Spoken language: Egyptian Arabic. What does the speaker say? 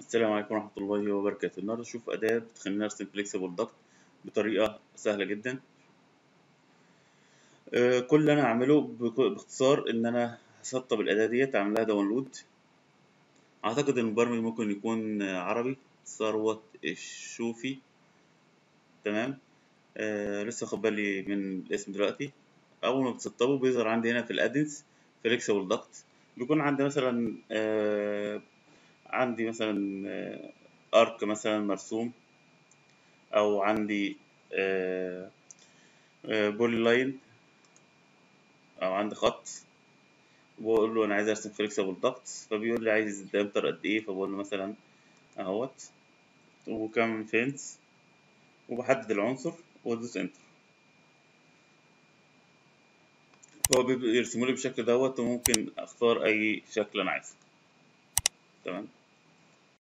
السلام عليكم ورحمة الله وبركاته النهاردة نشوف أداة بتخلينا نرسم فليكسبل دكت بطريقة سهلة جدا آه، كل اللي أنا هعمله بك- باختصار إن أنا هسطب الأداة ديت أعملها داونلود أعتقد إن المبرمج ممكن يكون آه، عربي ثروت الشوفي تمام آه لسه واخد بالي من الاسم دلوقتي أول ما بتسطبه بيظهر عندي هنا في الأدنس فليكسبل دكت بيكون عندي مثلا آه عندي مثلا آه ارك مثلا مرسوم او عندي آه آه بولي لاين او عندي خط بقول له انا عايز ارسم فليكسبل دكت فبيقول لي عايز دايمتر قد ايه فبقول له مثلا اهوت وكم فينس وبحدد العنصر وادوس انتر هو بيرسمه لي بالشكل دوت وممكن اختار اي شكل انا عايزه تمام